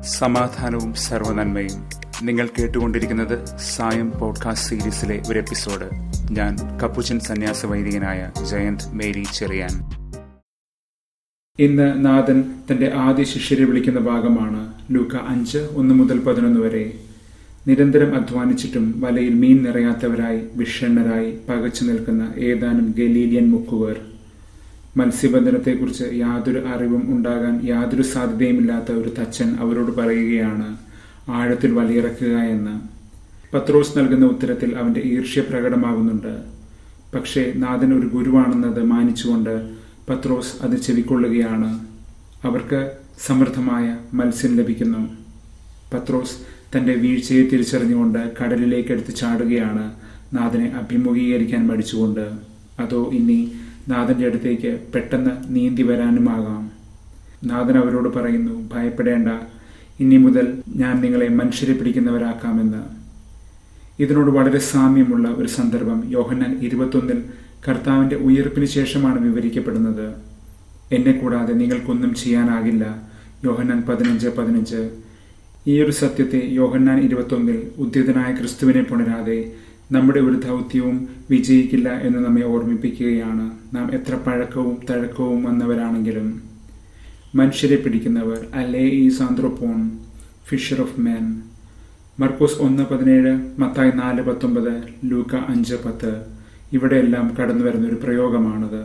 സമാധാനവും സർവനന്മയും നിങ്ങൾ കേട്ടുകൊണ്ടിരിക്കുന്നത് സായം പോഡ്കാസ്റ്റ് സീരീസിലെ ഒരു എപ്പിസോഡ് ഞാൻ കപ്പുച്ചൻ സന്യാസ വൈദികനായ ജയന്ത് മേരി ചെറിയാൻ ഇന്ന് നാഥൻ തന്റെ ആദ്യ ശിഷ്യരെ വിളിക്കുന്ന ഭാഗമാണ് ലൂക്ക അഞ്ച് ഒന്ന് മുതൽ പതിനൊന്ന് വരെ നിരന്തരം അധ്വാനിച്ചിട്ടും വലയിൽ മീൻ നിറയാത്തവരായി വിഷണ്ണരായി പകച്ചു നിൽക്കുന്ന ഏതാനും ഗലീലിയൻ മുക്കുവർ മത്സ്യബന്ധനത്തെക്കുറിച്ച് യാതൊരു അറിവും ഉണ്ടാകാൻ യാതൊരു സാധ്യതയുമില്ലാത്ത ഒരു തച്ചൻ അവരോട് പറയുകയാണ് ആഴത്തിൽ വലയിറക്കുക എന്ന് പത്രോസ് നൽകുന്ന ഉത്തരത്തിൽ അവന്റെ ഈർഷ്യ പ്രകടമാകുന്നുണ്ട് പക്ഷേ നാഥൻ ഒരു ഗുരുവാണെന്നത് മാനിച്ചുകൊണ്ട് പത്രോസ് അത് ചെവിക്കൊള്ളുകയാണ് അവർക്ക് സമൃദ്ധമായ മത്സ്യം ലഭിക്കുന്നു പത്രോസ് തന്റെ വീഴ്ചയെ തിരിച്ചറിഞ്ഞുകൊണ്ട് കടലിലേക്ക് എടുത്ത് ചാടുകയാണ് നാഥനെ അഭിമുഖീകരിക്കാൻ മടിച്ചുകൊണ്ട് അതോ ഇനി നാഥന്റെ അടുത്തേക്ക് പെട്ടെന്ന് നീന്തി വരാനുമാകാം നാഥൻ അവരോട് പറയുന്നു ഭയപ്പെടേണ്ട ഇനി മുതൽ ഞാൻ നിങ്ങളെ മനുഷ്യരെ പിടിക്കുന്നവരാക്കാമെന്ന് ഇതിനോട് വളരെ സാമ്യമുള്ള ഒരു സന്ദർഭം യോഹന്നാൻ ഇരുപത്തൊന്നിൽ കർത്താവിന്റെ ഉയർപ്പിന് ശേഷമാണ് വിവരിക്കപ്പെടുന്നത് എന്നെ കൂടാതെ നിങ്ങൾക്കൊന്നും ചെയ്യാനാകില്ല യോഹന്നാൻ പതിനഞ്ച് പതിനഞ്ച് ഈ ഒരു സത്യത്തെ യോഹന്നാൻ ഇരുപത്തൊന്നിൽ ഉദ്യതനായ ക്രിസ്തുവിനെ പുണരാതെ നമ്മുടെ ഒരു ദൗത്യവും വിജയിക്കില്ല എന്ന് നമ്മെ ഓർമ്മിപ്പിക്കുകയാണ് നാം എത്ര പഴക്കവും തഴക്കവും വന്നവരാണെങ്കിലും മനുഷ്യരെ പിടിക്കുന്നവർ അല്ലേ ഈ സാന്ത്രോപോൺ ഫിഷർ ഓഫ് മെൻ മർക്കോസ് ഒന്ന് പതിനേഴ് മത്തായി നാല് പത്തൊമ്പത് ലൂക്ക അഞ്ച് പത്ത് ഇവിടെയെല്ലാം കടന്നു വരുന്ന ഒരു പ്രയോഗമാണത്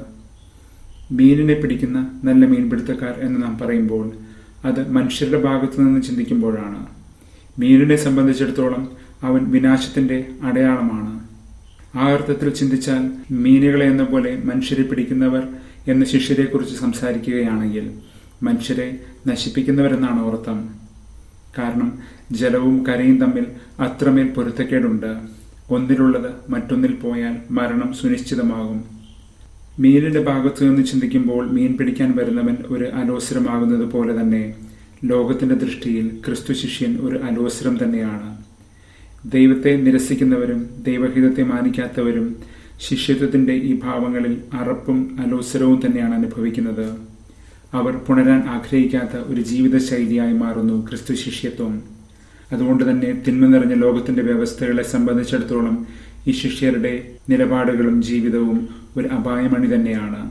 മീനിനെ പിടിക്കുന്ന നല്ല മീൻപിടുത്തക്കാർ എന്ന് നാം പറയുമ്പോൾ അത് മനുഷ്യരുടെ ഭാഗത്തു നിന്ന് ചിന്തിക്കുമ്പോഴാണ് മീനിനെ സംബന്ധിച്ചിടത്തോളം അവൻ വിനാശത്തിന്റെ അടയാളമാണ് ആ അർത്ഥത്തിൽ ചിന്തിച്ചാൽ മീനുകളെ എന്ന പോലെ മനുഷ്യരെ പിടിക്കുന്നവർ എന്ന ശിഷ്യരെക്കുറിച്ച് സംസാരിക്കുകയാണെങ്കിൽ മനുഷ്യരെ നശിപ്പിക്കുന്നവരെന്നാണ് അർത്ഥം കാരണം ജലവും കരയും തമ്മിൽ അത്രമേൽ പൊരുത്തക്കേടുണ്ട് ഒന്നിലുള്ളത് മറ്റൊന്നിൽ പോയാൽ മരണം സുനിശ്ചിതമാകും മീനിന്റെ ഭാഗത്തു നിന്ന് ചിന്തിക്കുമ്പോൾ മീൻ പിടിക്കാൻ വരുന്നവൻ ഒരു അലോസരമാകുന്നത് പോലെ തന്നെ ലോകത്തിന്റെ ദൃഷ്ടിയിൽ ക്രിസ്തു ശിഷ്യൻ ഒരു അലോസരം തന്നെയാണ് ദൈവത്തെ നിരസിക്കുന്നവരും ദൈവഹിതത്തെ മാനിക്കാത്തവരും ശിഷ്യത്വത്തിന്റെ ഈ ഭാവങ്ങളിൽ അറപ്പും അലോസരവും തന്നെയാണ് അനുഭവിക്കുന്നത് അവർ പുണരാൻ ആഗ്രഹിക്കാത്ത ഒരു ജീവിത ശൈലിയായി മാറുന്നു ക്രിസ്തു ശിഷ്യത്വം അതുകൊണ്ട് തന്നെ തിന്മ നിറഞ്ഞ ലോകത്തിന്റെ വ്യവസ്ഥകളെ സംബന്ധിച്ചിടത്തോളം ഈ ശിഷ്യരുടെ നിലപാടുകളും ജീവിതവും ഒരു അപായമണി തന്നെയാണ്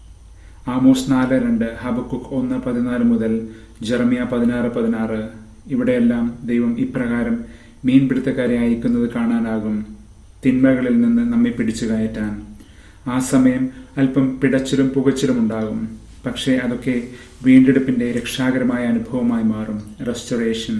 ആമോസ് നാല് രണ്ട് ഹബക്കുക്ക് ഒന്ന് പതിനാല് മുതൽ ജെറമിയ പതിനാറ് പതിനാറ് ഇവിടെയെല്ലാം ദൈവം ഇപ്രകാരം മീൻപിടുത്തക്കാരെ അയക്കുന്നത് കാണാനാകും തിന്മകളിൽ നിന്ന് നമ്മെ പിടിച്ചു കയറ്റാൻ ആ സമയം അല്പം പിടച്ചിലും പുകച്ചിലും ഉണ്ടാകും പക്ഷേ അതൊക്കെ വീണ്ടെടുപ്പിന്റെ രക്ഷാകരമായ അനുഭവമായി മാറും റെസ്റ്റോറേഷൻ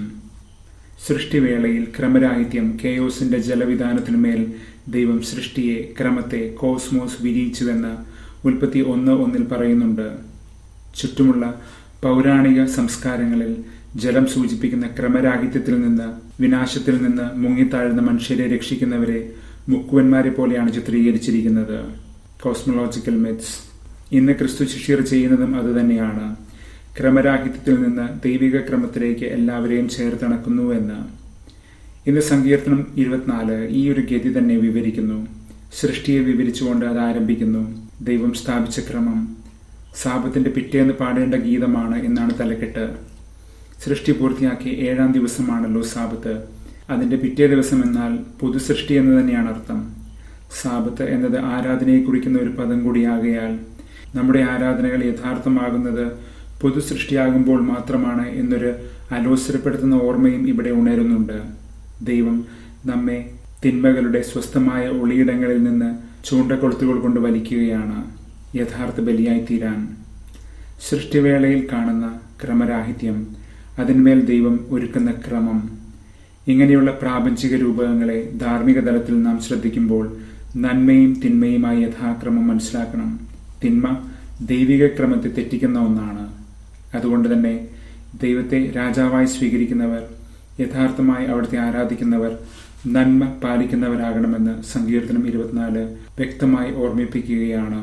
സൃഷ്ടിവേളയിൽ ക്രമരാഹിത്യം കെയോസിന്റെ ജലവിധാനത്തിനുമേൽ ദൈവം സൃഷ്ടിയെ ക്രമത്തെ കോസ്മോസ് വിരിയിച്ചുവെന്ന് ഉൽപ്പത്തി ഒന്ന് ഒന്നിൽ പറയുന്നുണ്ട് ചുറ്റുമുള്ള പൗരാണിക സംസ്കാരങ്ങളിൽ ജലം സൂചിപ്പിക്കുന്ന ക്രമരാഹിത്യത്തിൽ നിന്ന് വിനാശത്തിൽ നിന്ന് മുങ്ങിത്താഴുന്ന മനുഷ്യരെ രക്ഷിക്കുന്നവരെ മുക്കുവന്മാരെ പോലെയാണ് ചിത്രീകരിച്ചിരിക്കുന്നത് കോസ്മോളജിക്കൽ മിത്സ് ഇന്ന് ക്രിസ്തു ശിഷ്യർ ചെയ്യുന്നതും അതുതന്നെയാണ് ക്രമരാഹിത്യത്തിൽ നിന്ന് ദൈവിക ക്രമത്തിലേക്ക് എല്ലാവരെയും ചേർത്തിണക്കുന്നു എന്ന് ഇന്ന് സങ്കീർത്തനം ഇരുപത്തിനാല് ഈ ഒരു ഗതി തന്നെ വിവരിക്കുന്നു സൃഷ്ടിയെ വിവരിച്ചുകൊണ്ട് അത് ആരംഭിക്കുന്നു ദൈവം സ്ഥാപിച്ച ക്രമം സാപത്തിന്റെ പിറ്റേന്ന് പാടേണ്ട ഗീതമാണ് എന്നാണ് തലക്കെട്ട് സൃഷ്ടി പൂർത്തിയാക്കി ഏഴാം ദിവസമാണല്ലോ സാപത്ത് അതിന്റെ പിറ്റേ ദിവസം എന്നാൽ പുതുസൃഷ്ടി എന്ന് തന്നെയാണ് അർത്ഥം സാപത്ത് എന്നത് ആരാധനയെ കുറിക്കുന്ന ഒരു പദം കൂടിയാകയാൽ നമ്മുടെ ആരാധനകൾ യഥാർത്ഥമാകുന്നത് പുതുസൃഷ്ടിയാകുമ്പോൾ മാത്രമാണ് എന്നൊരു അലോസരപ്പെടുത്തുന്ന ഓർമ്മയും ഇവിടെ ഉണരുന്നുണ്ട് ദൈവം നമ്മെ തിന്മകളുടെ സ്വസ്ഥമായ ഒളിയിടങ്ങളിൽ നിന്ന് ചൂണ്ടക്കൊളുത്തുകൾ കൊണ്ട് വലിക്കുകയാണ് യഥാർത്ഥ ബലിയായി തീരാൻ സൃഷ്ടിവേളയിൽ കാണുന്ന ക്രമരാഹിത്യം അതിന്മേൽ ദൈവം ഒരുക്കുന്ന ക്രമം ഇങ്ങനെയുള്ള പ്രാപഞ്ചിക രൂപകങ്ങളെ ധാർമ്മിക തലത്തിൽ നാം ശ്രദ്ധിക്കുമ്പോൾ നന്മയും തിന്മയുമായി യഥാക്രമം മനസ്സിലാക്കണം തിന്മ ദൈവിക ക്രമത്തെ തെറ്റിക്കുന്ന ഒന്നാണ് അതുകൊണ്ട് തന്നെ ദൈവത്തെ രാജാവായി സ്വീകരിക്കുന്നവർ യഥാർത്ഥമായി അവിടുത്തെ ആരാധിക്കുന്നവർ നന്മ പാലിക്കുന്നവരാകണമെന്ന് സങ്കീർത്തനം ഇരുപത്തിനാല് വ്യക്തമായി ഓർമ്മിപ്പിക്കുകയാണ്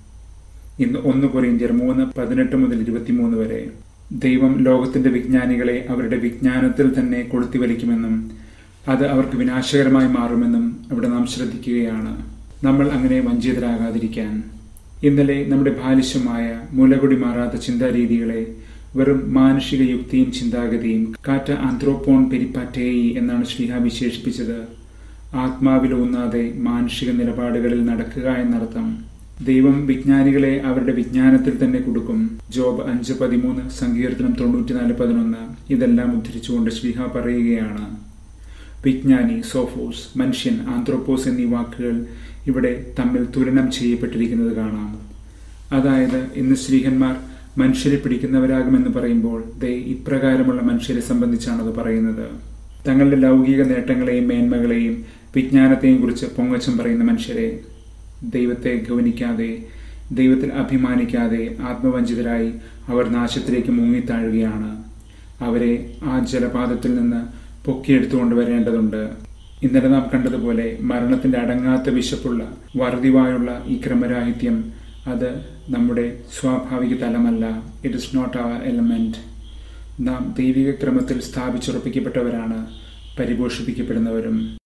ഇന്ന് ഒന്ന് കൊറിയന്ത്യർ മൂന്ന് പതിനെട്ട് മുതൽ ഇരുപത്തിമൂന്ന് വരെ ദൈവം ലോകത്തിന്റെ വിജ്ഞാനികളെ അവരുടെ വിജ്ഞാനത്തിൽ തന്നെ കൊളുത്തിവലിക്കുമെന്നും അത് അവർക്ക് വിനാശകരമായി മാറുമെന്നും അവിടെ നാം ശ്രദ്ധിക്കുകയാണ് നമ്മൾ അങ്ങനെ വഞ്ചിതരാകാതിരിക്കാൻ ഇന്നലെ നമ്മുടെ ബാലിശ്യമായ മുലകുടി മാറാത്ത ചിന്താരീതികളെ വെറും മാനുഷിക യുക്തിയും ചിന്താഗതിയും കാറ്റ ആന്ത്രോപോൺ പെരിപ്പാറ്റേയി എന്നാണ് ശ്രീഹ വിശേഷിപ്പിച്ചത് ആത്മാവിലൂന്നാതെ മാനുഷിക നിലപാടുകളിൽ നടക്കുക എന്നർത്ഥം ദൈവം വിജ്ഞാനികളെ അവരുടെ വിജ്ഞാനത്തിൽ തന്നെ കൊടുക്കും ജോബ് അഞ്ച് പതിമൂന്ന് സങ്കീർത്തനം തൊണ്ണൂറ്റിനാല് പതിനൊന്ന് ഇതെല്ലാം ഉദ്ധരിച്ചുകൊണ്ട് ശ്രീഹ പറയുകയാണ് വിജ്ഞാനി സോഫോസ് മനുഷ്യൻ ആന്ത്രോപ്പോസ് എന്നീ വാക്കുകൾ ഇവിടെ തമ്മിൽ തുലനം ചെയ്യപ്പെട്ടിരിക്കുന്നത് കാണാം അതായത് ഇന്ന് ശ്രീഹന്മാർ മനുഷ്യരെ പിടിക്കുന്നവരാകുമെന്ന് പറയുമ്പോൾ ദേ ഇപ്രകാരമുള്ള മനുഷ്യരെ സംബന്ധിച്ചാണത് പറയുന്നത് തങ്ങളുടെ ലൗകിക നേട്ടങ്ങളെയും മേന്മകളെയും വിജ്ഞാനത്തെയും കുറിച്ച് പൊങ്ങച്ചം പറയുന്ന മനുഷ്യരെ ദൈവത്തെ ഗവനിക്കാതെ ദൈവത്തിൽ അഭിമാനിക്കാതെ ആത്മവഞ്ചിതരായി അവർ നാശത്തിലേക്ക് മുങ്ങിത്താഴുകയാണ് അവരെ ആ ജലപാതത്തിൽ നിന്ന് പൊക്കിയെടുത്തുകൊണ്ട് വരേണ്ടതുണ്ട് ഇന്നലെ നാം കണ്ടതുപോലെ മരണത്തിന്റെ അടങ്ങാത്ത വിശപ്പുള്ള വറുതിവായുള്ള ഈ ക്രമരാഹിത്യം അത് നമ്മുടെ സ്വാഭാവിക തലമല്ല it is not our element നാം ദൈവിക ക്രമത്തിൽ സ്ഥാപിച്ചുറപ്പിക്കപ്പെട്ടവരാണ് പരിപോഷിപ്പിക്കപ്പെടുന്നവരും